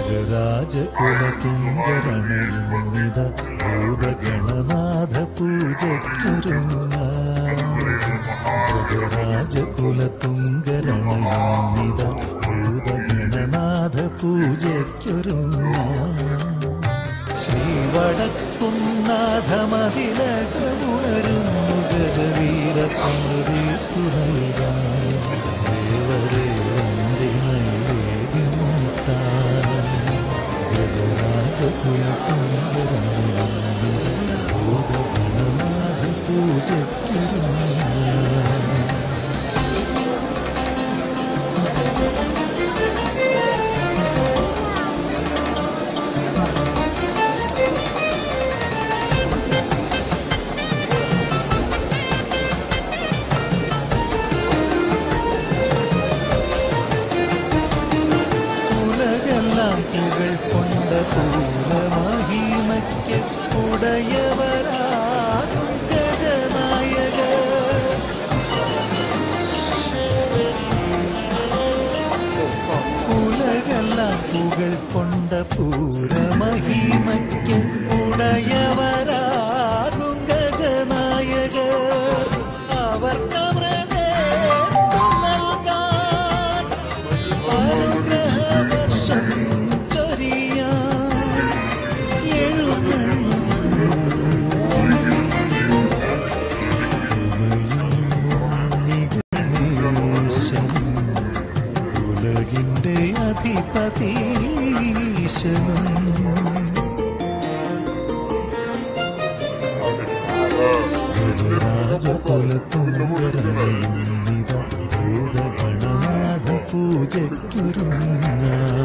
ഗജരാജ കുലതുങ്കരണയുന്നിത ഭൂതഗണനാഥ പൂജയ്ക്കൊരുങ്ങ ഗജരാജ കുലതുങ്കരണയുന്നിത ഭൂതഗണനാഥ പൂജയ്ക്കൊരുങ്ങ ശ്രീവടക്കുന്നാഥമതിലകമുണരുന്നു ഗജവീര പ്രതീർത്തു നൽകാൻ ദേവദേവന്റെ നൈവേദ്യമുട്ടാൻ ഗജരാജകുലത്തുങ്കരണിയുന്നു ഭൂതഗണനാഥ പൂജയ്ക്കിരുന്ന ഉലകെല്ലാം പുകൾ കൊണ്ട പൂരമഹിമയ്ക്ക് ഉടയവരാകും ഗജനായക ഉലകെല്ലാം പുകൾ കൊണ്ട പൂരമഹിമയ്ക്ക് ഉടയവരാകും ഗജനായക അവർക്കമൃതേറ്റു നൽകാൻ അനുഗ്രഹവർഷം ചൊരിയാൻ എഴുന്നള്ളുന്നു. ഉമയും ഉലകിന്റെ അധിപതീശനും ഗജരാജ കുലത്തുങ്കരണയുന്നിത ഭൂതഗണനാഥ പൂജയ്ക്കൊരുങ്ങ